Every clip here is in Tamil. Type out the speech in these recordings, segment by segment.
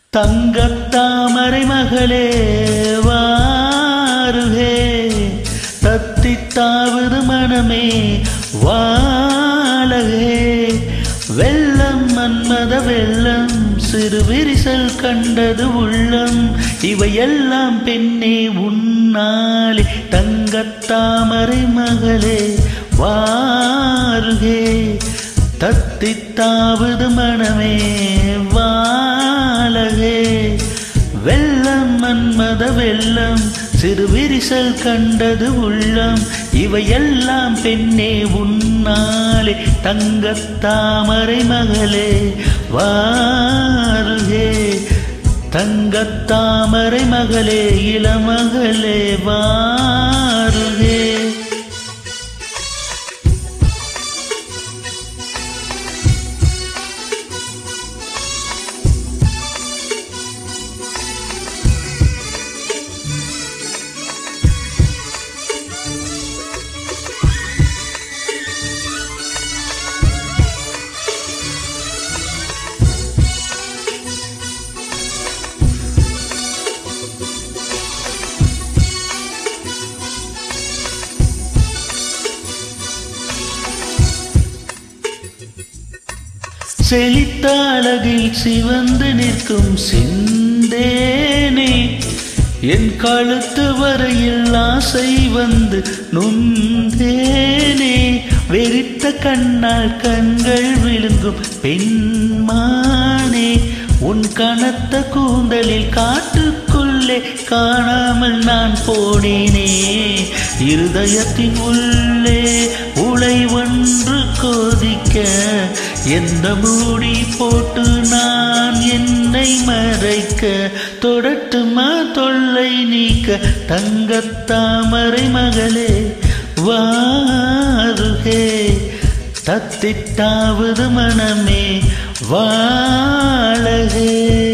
தங்கத்தாமரை மகளே வாருகே தத்தித்தாவது மனமே வாழகே வெள்ளம் மன்மத வெள்ளம் சிறு விரிசல் கண்டது உள்ளம் இவையெல்லாம் பெண்ணே உன்னாலே தங்கத்தாமரை மகளே வாருகே தத்தித்தாவது மனமே வாழகே வெள்ளம் மன்மத வெள்ளம் சிறு விரிசல் கண்டது உள்ளம் இவையெல்லாம் பெண்ணே உன்னாலே தங்கத்தாமரை மகளே வாருகே தங்கத்தாமரை மகளே இளமகளே வாருகே செழித்த அழகில் சிவந்து நிற்கும் சிந்தேனே என் கழுத்து வரையில் ஆசை வந்து நொந்தேனே வெறித்த கண்ணால் கண்கள் விழுங்கும் பெண்மானே உன் கனத்த கூந்தலில் காட்டுக்குள்ளே காணாமல் நான் போனேனே இருதயத்தின் உள்ளே உலை ஒன்று கொதிக்க எந்த மூடி போட்டு நான் என்னை மறைக்க தொடட்டுமா தொல்லை நீக்க தங்கத்தாமரை மகளே வாருகே தத்திட்டாவது மனமே வாழகே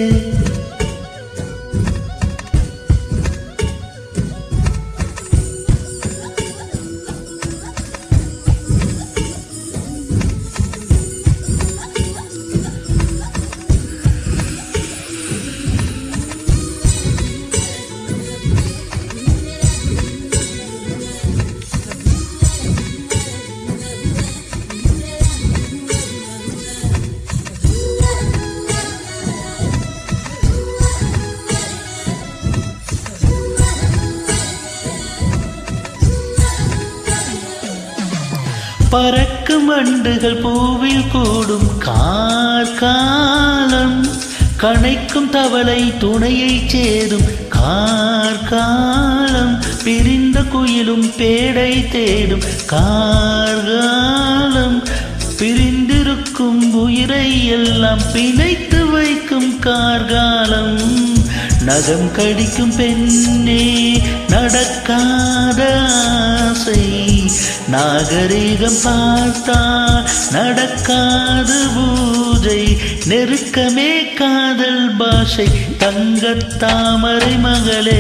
பறக்கும் வண்டுகள் பூவில் கூடும் கார்காலம் கணைக்கும் தவளை துணையை சேரும் கார்காலம் பிரிந்த குயிலும் பேடை தேடும் கார்காலம் பிரிந்திருக்கும் உயிரை எல்லாம் பிணைத்து வைக்கும் கார்காலம் நகம் கடிக்கும் பெண்ணே நடக்காத ஆசை நாகரீகம் பார்த்தால் நடக்காது பூஜை நெருக்கமே காதல் பாஷை தங்கத்தாமரை மகளே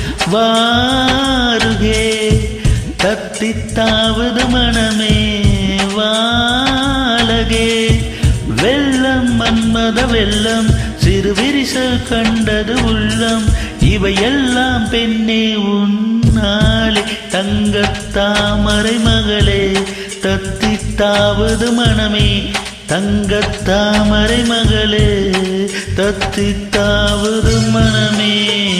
வாருகே தத்தித்தாவது மனமே வாழகே வெள்ளம் மன்மத வெள்ளம் சிறு விரிசல் கண்டது உள்ளம் இவையெல்லாம் பெண்ணே உன்னாலே தங்கத்தாமரை மகளே தத்தித்தாவது மனமே தங்கத்தாமரை மகளே தத்தித்தாவது மனமே